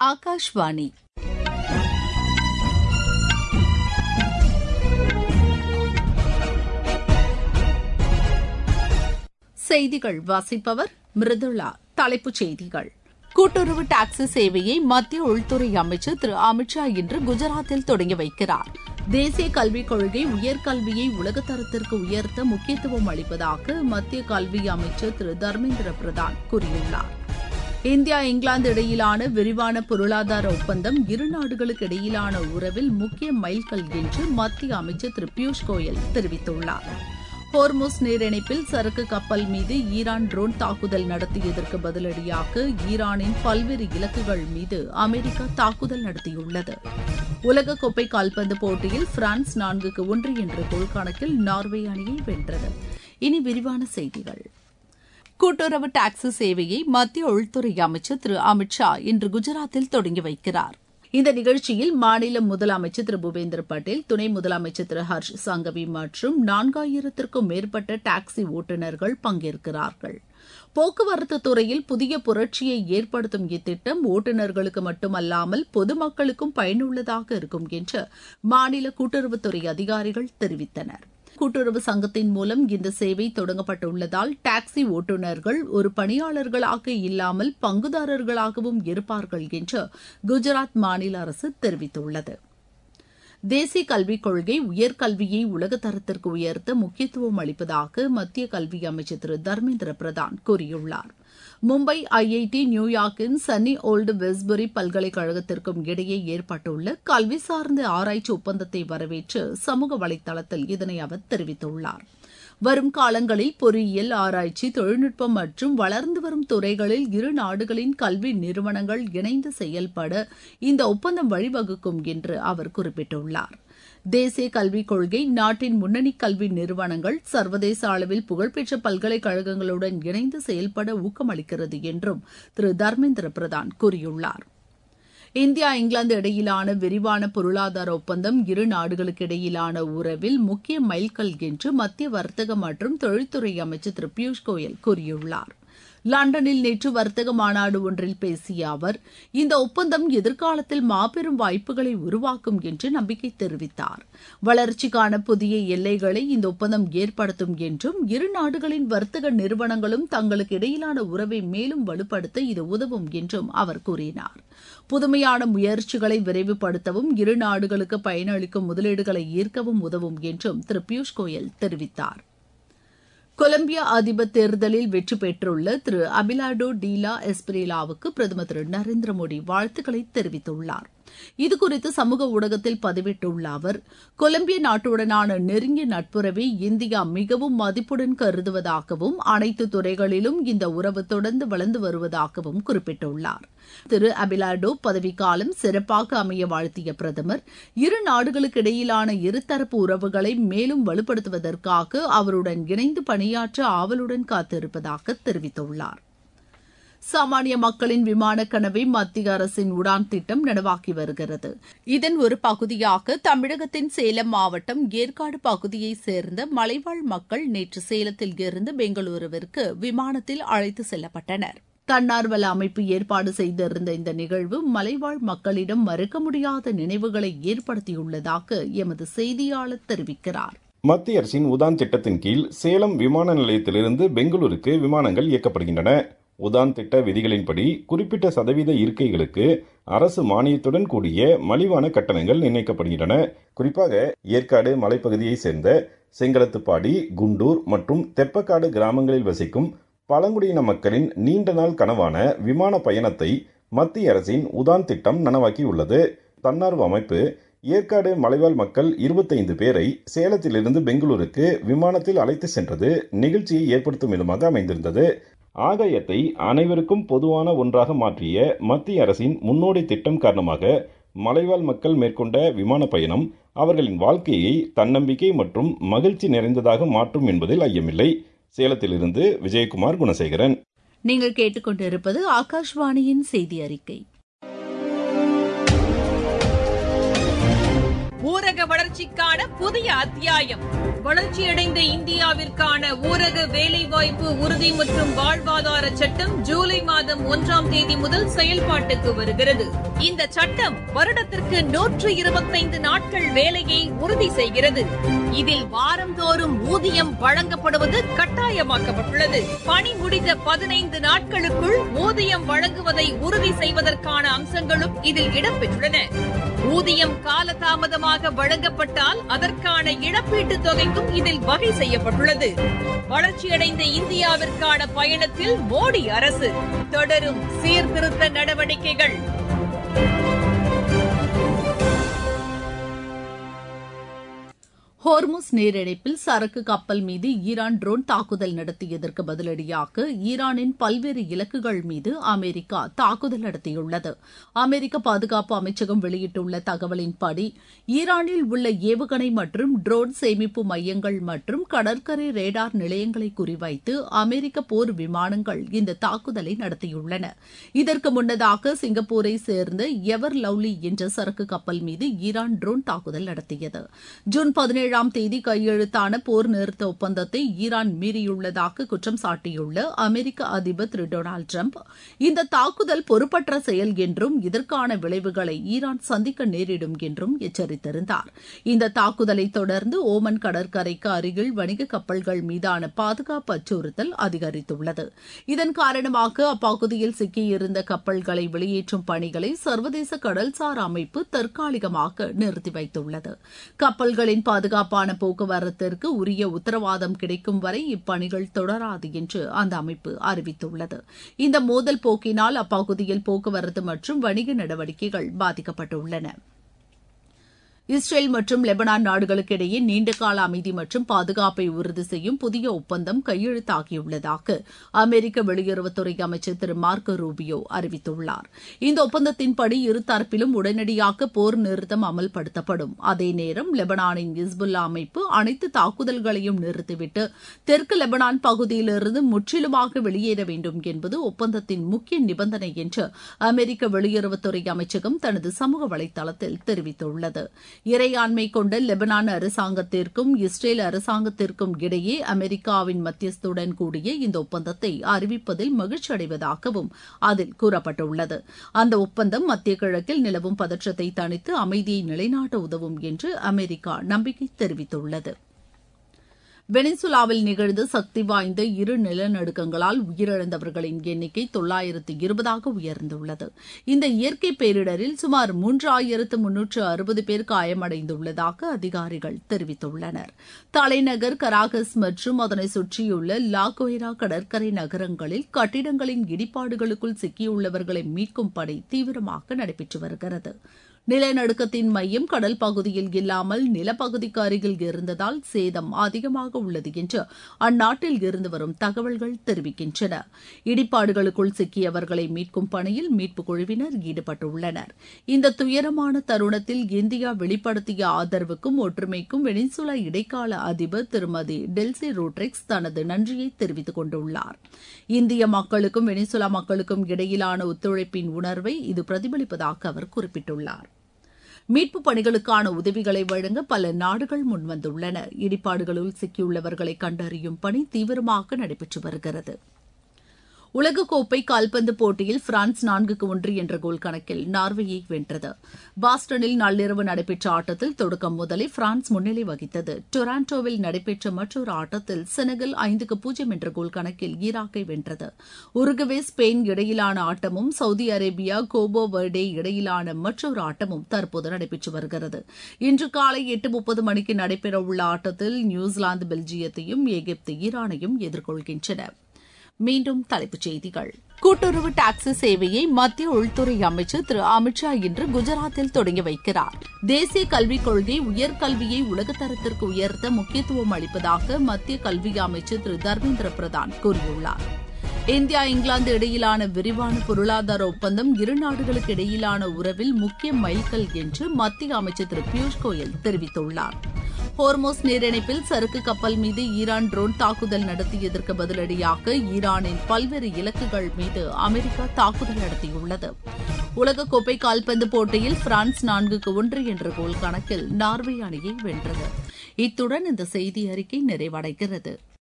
ஆகாஷ்வாணி செய்திகள் வாசிப்பவர் மிருதுளா தலைப்புச் செய்திகள் கூட்டுறவு டாக்ஸி சேவையை மத்திய உள்துறை அமைச்சர் திரு அமித்ஷா இன்று குஜராத்தில் தொடங்கி வைக்கிறார் தேசிய கல்விக் கொள்கை உயர்கல்வியை உலகத்தரத்திற்கு உயர்த்த முக்கியத்துவம் அளிப்பதாக மத்திய கல்வி அமைச்சர் திரு தர்மேந்திர பிரதான் கூறியுள்ளார் இந்தியா இங்கிலாந்து இடையிலான விரிவான பொருளாதார ஒப்பந்தம் இரு நாடுகளுக்கு இடையிலான உறவில் முக்கிய மைல்கல் என்று மத்திய அமைச்சர் திரு பியூஷ் கோயல் தெரிவித்துள்ளார் ஹோர்முஸ் நீரிணைப்பில் சரக்கு கப்பல் மீது ஈரான் ட்ரோன் தாக்குதல் நடத்தியதற்கு பதிலடியாக ஈரானின் பல்வேறு இலக்குகள் மீது அமெரிக்கா தாக்குதல் நடத்தியுள்ளது உலகக்கோப்பை கால்பந்து போட்டியில் பிரான்ஸ் நான்குக்கு ஒன்று என்ற கோல் கணக்கில் நார்வே அணியை வென்றது இனி விரிவான செய்திகள் கூட்டுறவு டாக்ஸி சேவையை மத்திய உள்துறை அமைச்சர் திரு அமித்ஷா இன்று குஜராத்தில் தொடங்கி வைக்கிறார் இந்த நிகழ்ச்சியில் மாநில முதலமைச்சர் திரு பூபேந்திர பட்டேல் துணை முதலமைச்சர் திரு ஹர்ஷ் சங்கவி மற்றும் நான்காயிரத்திற்கும் மேற்பட்ட டாக்ஸி ஓட்டுநர்கள் பங்கேற்கிறார்கள் போக்குவரத்து துறையில் புதிய புரட்சியை ஏற்படுத்தும் இத்திட்டம் ஓட்டுநர்களுக்கு மட்டுமல்லாமல் பொதுமக்களுக்கும் பயனுள்ளதாக இருக்கும் என்று மாநில கூட்டுறவுத்துறை அதிகாரிகள் தெரிவித்தனர் கூட்டுறவு சங்கத்தின் மூலம் இந்த சேவை தொடங்கப்பட்டுள்ளதால் டாக்ஸி ஓட்டுநர்கள் ஒரு பணியாளர்களாக இல்லாமல் பங்குதாரர்களாகவும் இருப்பார்கள் என்று குஜராத் மாநில அரசு தெரிவித்துள்ளது தேசிய கல்விக் கொள்கை உயர்கல்வியை உலகத்தரத்திற்கு உயர்த்த முக்கியத்துவம் அளிப்பதாக மத்திய கல்வி அமைச்சர் திரு தர்மேந்திர பிரதான் கூறியுள்ளார் மும்பை ஐஐடி நியூயார்க்கின் சன்னி ஓல்டு வெஸ்புரி பல்கலைக்கழகத்திற்கும் இடையே ஏற்பட்டுள்ள கல்வி சார்ந்த ஆராய்ச்சி ஒப்பந்தத்தை வரவேற்று சமூக வலைதளத்தில் இதனை அவர் தெரிவித்துள்ளார் வரும் காலங்களில் பொறியியல் ஆராய்ச்சி தொழில்நுட்பம் மற்றும் வளர்ந்து வரும் துறைகளில் இரு நாடுகளின் கல்வி நிறுவனங்கள் இணைந்து செயல்பட இந்த ஒப்பந்தம் வழிவகுக்கும் என்று அவர் குறிப்பிட்டுள்ளார் தேசிய கல்விக் கொள்கை நாட்டின் முன்னணி கல்வி நிறுவனங்கள் சர்வதேச அளவில் புகழ்பெற்ற பல்கலைக்கழகங்களுடன் இணைந்து செயல்பட ஊக்கமளிக்கிறது என்றும் திரு தர்மேந்திர பிரதான் கூறியுள்ளார் இந்தியா இங்கிலாந்து இடையிலான விரிவான பொருளாதார ஒப்பந்தம் இரு நாடுகளுக்கு இடையிலான உறவில் முக்கிய மைல்கல் என்று மத்திய வர்த்தக மற்றும் தொழில்துறை அமைச்சர் திரு பியூஷ் கோயல் கூறியுள்ளார் லண்டனில் நேற்று வர்த்தக மாநாடு ஒன்றில் பேசிய அவர் இந்த ஒப்பந்தம் எதிர்காலத்தில் மாபெரும் வாய்ப்புகளை உருவாக்கும் என்று நம்பிக்கை தெரிவித்தார் வளர்ச்சிக்கான புதிய எல்லைகளை இந்த ஒப்பந்தம் ஏற்படுத்தும் என்றும் இரு நாடுகளின் வர்த்தக நிறுவனங்களும் தங்களுக்கு இடையிலான உறவை மேலும் வலுப்படுத்த இது உதவும் என்றும் அவர் கூறினார் புதுமையான முயற்சிகளை விரைவுபடுத்தவும் இரு நாடுகளுக்கு பயனளிக்கும் முதலீடுகளை ஈர்க்கவும் உதவும் என்றும் திரு பியூஷ் கோயல் தெரிவித்தார் கொலம்பியா அதிபர் தேர்தலில் வெற்றி பெற்றுள்ள திரு அபிலாடோ டீலா எஸ்பிரேலாவுக்கு பிரதமர் திரு நரேந்திர மோடி வாழ்த்துக்களை தெரிவித்துள்ளார் இதுகுறித்து சமூக ஊடகத்தில் பதிவிட்டுள்ள அவர் கொலம்பிய நாட்டுடனான நெருங்கிய நட்புறவை இந்தியா மிகவும் மதிப்புடன் கருதுவதாகவும் அனைத்து துறைகளிலும் இந்த உறவு தொடர்ந்து வளர்ந்து வருவதாகவும் குறிப்பிட்டுள்ளார் திரு அபிலாடோ பதவிக்காலம் சிறப்பாக அமைய வாழ்த்திய பிரதமர் இரு நாடுகளுக்கு இடையிலான இருதரப்பு உறவுகளை மேலும் வலுப்படுத்துவதற்காக அவருடன் இணைந்து பணியாற்ற ஆவலுடன் காத்திருப்பதாக தெரிவித்துள்ளார் சாமானிய மக்களின் விமான கனவை மத்திய அரசின் உடான் திட்டம் நனவாக்கி வருகிறது இதன் ஒரு பகுதியாக தமிழகத்தின் சேலம் மாவட்டம் ஏற்காடு பகுதியைச் சேர்ந்த மலைவாழ் மக்கள் நேற்று சேலத்தில் இருந்து பெங்களூருவிற்கு விமானத்தில் அழைத்து செல்லப்பட்டனர் தன்னார்வல அமைப்பு ஏற்பாடு செய்திருந்த இந்த நிகழ்வு மலைவாழ் மக்களிடம் மறுக்க முடியாத நினைவுகளை ஏற்படுத்தியுள்ளதாக எமது செய்தியாளர் தெரிவிக்கிறார் மத்திய அரசின் உதான் திட்டத்தின் கீழ் சேலம் விமான நிலையத்திலிருந்து பெங்களூருக்கு விமானங்கள் இயக்கப்படுகின்றன உதான் திட்ட விதிகளின்படி குறிப்பிட்ட சதவீத இருக்கைகளுக்கு அரசு மானியத்துடன் கூடிய மலிவான கட்டணங்கள் நிர்ணயிக்கப்படுகின்றன குறிப்பாக ஏற்காடு மலைப்பகுதியைச் சேர்ந்த செங்கலத்துப்பாடி குண்டூர் மற்றும் தெப்பக்காடு கிராமங்களில் வசிக்கும் பழங்குடியின மக்களின் நீண்ட நாள் கனவான விமான பயணத்தை மத்திய அரசின் உதான் திட்டம் நனவாக்கியுள்ளது தன்னார்வ அமைப்பு ஏற்காடு மலைவாழ் மக்கள் இருபத்தைந்து பேரை சேலத்திலிருந்து பெங்களூருக்கு விமானத்தில் அழைத்து சென்றது நிகழ்ச்சியை ஏற்படுத்தும் விதமாக அமைந்திருந்தது ஆதாயத்தை அனைவருக்கும் பொதுவான ஒன்றாக மாற்றிய மத்திய அரசின் முன்னோடி திட்டம் காரணமாக மலைவாழ் மக்கள் மேற்கொண்ட விமான பயணம் அவர்களின் வாழ்க்கையை தன்னம்பிக்கை மற்றும் மகிழ்ச்சி நிறைந்ததாக மாற்றும் என்பதில் ஐயமில்லை சேலத்திலிருந்து விஜயகுமார் குணசேகரன் நீங்கள் கேட்டுக்கொண்டிருப்பது ஆகாஷ்வாணியின் செய்தி அறிக்கை ஊரக வளர்ச்சிக்கான புதிய அத்தியாயம் வளர்ச்சியடைந்த இந்தியாவிற்கான ஊரக வேலைவாய்ப்பு உறுதி மற்றும் வாழ்வாதார சட்டம் ஜூலை மாதம் ஒன்றாம் தேதி முதல் செயல்பாட்டுக்கு வருகிறது இந்த சட்டம் வருடத்திற்கு நூற்று இருபத்தைந்து நாட்கள் வேலையை உறுதி செய்கிறது இதில் வாரந்தோறும் ஊதியம் வழங்கப்படுவது கட்டாயமாக்கப்பட்டுள்ளது பணி முடிந்த பதினைந்து நாட்களுக்குள் ஊதியம் வழங்குவதை உறுதி செய்வதற்கான அம்சங்களும் இதில் இடம்பெற்றுள்ளன ஊதியம் காலதாமதமாக வழங்கப்பட்டால் அதற்கான இழப்பீட்டுத் தொகைக்கும் இதில் வகை செய்யப்பட்டுள்ளது வளர்ச்சியடைந்த இந்தியாவிற்கான பயணத்தில் மோடி அரசு தொடரும் சீர்திருத்த நடவடிக்கைகள் ஹோர்முஸ் நீரிணைப்பில் சரக்கு கப்பல் மீது ஈரான் ட்ரோன் தாக்குதல் நடத்தியதற்கு பதிலடியாக ஈரானின் பல்வேறு இலக்குகள் மீது அமெரிக்கா தாக்குதல் நடத்தியுள்ளது அமெரிக்க பாதுகாப்பு அமைச்சகம் வெளியிட்டுள்ள தகவலின்படி ஈரானில் உள்ள ஏவுகணை மற்றும் ட்ரோன் சேமிப்பு மையங்கள் மற்றும் கடற்கரை ரேடார் நிலையங்களை குறிவைத்து அமெரிக்க போர் விமானங்கள் இந்த தாக்குதலை நடத்தியுள்ளன இதற்கு முன்னதாக சிங்கப்பூரை சேர்ந்த எவர் லவ்லி என்ற சரக்கு கப்பல் மீது ஈரான் ட்ரோன் தாக்குதல் நடத்தியது ஜூன் பதினேழு ஏழாம் தேதி கையெழுத்தான போர் நிறுத்த ஒப்பந்தத்தை ஈரான் மீறியுள்ளதாக குற்றம் சாட்டியுள்ள அமெரிக்க அதிபர் திரு டொனால்டு டிரம்ப் இந்த தாக்குதல் பொறுப்பற்ற செயல் என்றும் இதற்கான விளைவுகளை ஈரான் சந்திக்க நேரிடும் என்றும் எச்சரித்திருந்தார் இந்த தாக்குதலை தொடர்ந்து ஓமன் கடற்கரைக்கு அருகில் வணிக கப்பல்கள் மீதான பாதுகாப்பு அச்சுறுத்தல் அதிகரித்துள்ளது இதன் காரணமாக அப்பகுதியில் சிக்கியிருந்த கப்பல்களை வெளியேற்றும் பணிகளை சர்வதேச கடல்சார் அமைப்பு தற்காலிகமாக நிறுத்தி வைத்துள்ளது கப்பல்களின் பாதுகாப்பு பாதுகாப்பான போக்குவரத்திற்கு உரிய உத்தரவாதம் கிடைக்கும் வரை இப்பணிகள் தொடராது என்று அந்த அமைப்பு அறிவித்துள்ளது இந்த மோதல் போக்கினால் அப்பகுதியில் போக்குவரத்து மற்றும் வணிக நடவடிக்கைகள் பாதிக்கப்பட்டுள்ளன இஸ்ரேல் மற்றும் லெபனான் நாடுகளுக்கு இடையே நீண்டகால அமைதி மற்றும் பாதுகாப்பை உறுதி செய்யும் புதிய ஒப்பந்தம் கையெழுத்தாகியுள்ளதாக அமெரிக்க வெளியுறவுத்துறை அமைச்சர் திரு மார்க்கோ ரூபியோ அறிவித்துள்ளார் இந்த ஒப்பந்தத்தின்படி இருதரப்பிலும் உடனடியாக போர் நிறுத்தம் அமல்படுத்தப்படும் அதே நேரம் லெபனானின் இஸ்புல்லா அமைப்பு அனைத்து தாக்குதல்களையும் நிறுத்திவிட்டு தெற்கு லெபனான் பகுதியிலிருந்து முற்றிலுமாக வெளியேற வேண்டும் என்பது ஒப்பந்தத்தின் முக்கிய நிபந்தனை என்று அமெரிக்க வெளியுறவுத்துறை அமைச்சகம் தனது சமூக வலைதளத்தில் தெரிவித்துள்ளது இறையாண்மை கொண்ட லெபனான் அரசாங்கத்திற்கும் இஸ்ரேல் அரசாங்கத்திற்கும் இடையே அமெரிக்காவின் மத்தியஸ்துடன் கூடிய இந்த ஒப்பந்தத்தை அறிவிப்பதில் மகிழ்ச்சி அடைவதாகவும் அதில் கூறப்பட்டுள்ளது அந்த ஒப்பந்தம் மத்திய கிழக்கில் நிலவும் பதற்றத்தை தணித்து அமைதியை நிலைநாட்ட உதவும் என்று அமெரிக்கா நம்பிக்கை தெரிவித்துள்ளது வெனிசுலாவில் நிகழ்ந்த சக்தி வாய்ந்த இரு நிலநடுக்கங்களால் உயிரிழந்தவர்களின் எண்ணிக்கை தொள்ளாயிரத்து இருபதாக உயர்ந்துள்ளது இந்த இயற்கை பேரிடரில் சுமார் மூன்றாயிரத்து முன்னூற்று அறுபது பேர் காயமடைந்துள்ளதாக அதிகாரிகள் தெரிவித்துள்ளனர் தலைநகர் கராகஸ் மற்றும் அதனை சுற்றியுள்ள லாகோய்ரா கடற்கரை நகரங்களில் கட்டிடங்களின் இடிபாடுகளுக்குள் சிக்கியுள்ளவர்களை மீட்கும் பணி தீவிரமாக நடைபெற்று வருகிறது நிலநடுக்கத்தின் மையம் கடல் பகுதியில் இல்லாமல் நிலப்பகுதிக்கு அருகில் இருந்ததால் சேதம் அதிகமாக உள்ளது என்று அந்நாட்டில் இருந்து வரும் தகவல்கள் தெரிவிக்கின்றன இடிபாடுகளுக்குள் சிக்கியவர்களை மீட்கும் பணியில் மீட்புக் குழுவினர் ஈடுபட்டுள்ளனர் இந்த துயரமான தருணத்தில் இந்தியா வெளிப்படுத்திய ஆதரவுக்கும் ஒற்றுமைக்கும் வெனிசுலா இடைக்கால அதிபர் திருமதி டெல்சி ரோட்ரிக்ஸ் தனது நன்றியை தெரிவித்துக் கொண்டுள்ளார் இந்திய மக்களுக்கும் வெனிசுலா மக்களுக்கும் இடையிலான ஒத்துழைப்பின் உணர்வை இது பிரதிபலிப்பதாக அவர் குறிப்பிட்டுள்ளார் மீட்பு பணிகளுக்கான உதவிகளை வழங்க பல நாடுகள் முன்வந்துள்ளன இடிபாடுகளுள் சிக்கியுள்ளவர்களை கண்டறியும் பணி தீவிரமாக நடைபெற்று வருகிறது உலகக்கோப்பை கால்பந்து போட்டியில் பிரான்ஸ் நான்குக்கு ஒன்று என்ற கோல் கணக்கில் நார்வேயை வென்றது பாஸ்டனில் நள்ளிரவு நடைபெற்ற ஆட்டத்தில் தொடக்கம் முதலே பிரான்ஸ் முன்னிலை வகித்தது டொராண்டோவில் நடைபெற்ற மற்றொரு ஆட்டத்தில் செனகல் ஐந்துக்கு பூஜ்ஜியம் என்ற கோல் கணக்கில் ஈராக்கை வென்றது உருகுவே ஸ்பெயின் இடையிலான ஆட்டமும் சவுதி அரேபியா கோபோ வர்டே இடையிலான மற்றொரு ஆட்டமும் தற்போது நடைபெற்று வருகிறது இன்று காலை எட்டு முப்பது மணிக்கு நடைபெறவுள்ள ஆட்டத்தில் நியூசிலாந்து பெல்ஜியத்தையும் எகிப்து ஈரானையும் எதிர்கொள்கின்றன மீண்டும் தலைப்புச் செய்திகள் கூட்டுறவு டாக்ஸி சேவையை மத்திய உள்துறை அமைச்சர் திரு அமித்ஷா இன்று குஜராத்தில் தொடங்கி வைக்கிறார் தேசிய கல்விக் கொள்கை உயர்கல்வியை உலகத்தரத்திற்கு உயர்த்த முக்கியத்துவம் அளிப்பதாக மத்திய கல்வி அமைச்சர் திரு தர்மேந்திர பிரதான் கூறியுள்ளார் இந்தியா இங்கிலாந்து இடையிலான விரிவான பொருளாதார ஒப்பந்தம் இரு நாடுகளுக்கு இடையிலான உறவில் முக்கிய மைல்கல் என்று மத்திய அமைச்சர் திரு பியூஷ் கோயல் தெரிவித்துள்ளார் ஹோர்மோஸ் நீரிணைப்பில் சரக்கு கப்பல் மீது ஈரான் ட்ரோன் தாக்குதல் நடத்தியதற்கு பதிலடியாக ஈரானின் பல்வேறு இலக்குகள் மீது அமெரிக்கா தாக்குதல் நடத்தியுள்ளது உலகக்கோப்பை கால்பந்து போட்டியில் பிரான்ஸ் நான்குக்கு ஒன்று என்ற கோல் கணக்கில் நார்வே அணியை வென்றது இத்துடன் இந்த செய்தி அறிக்கை நிறைவடைகிறது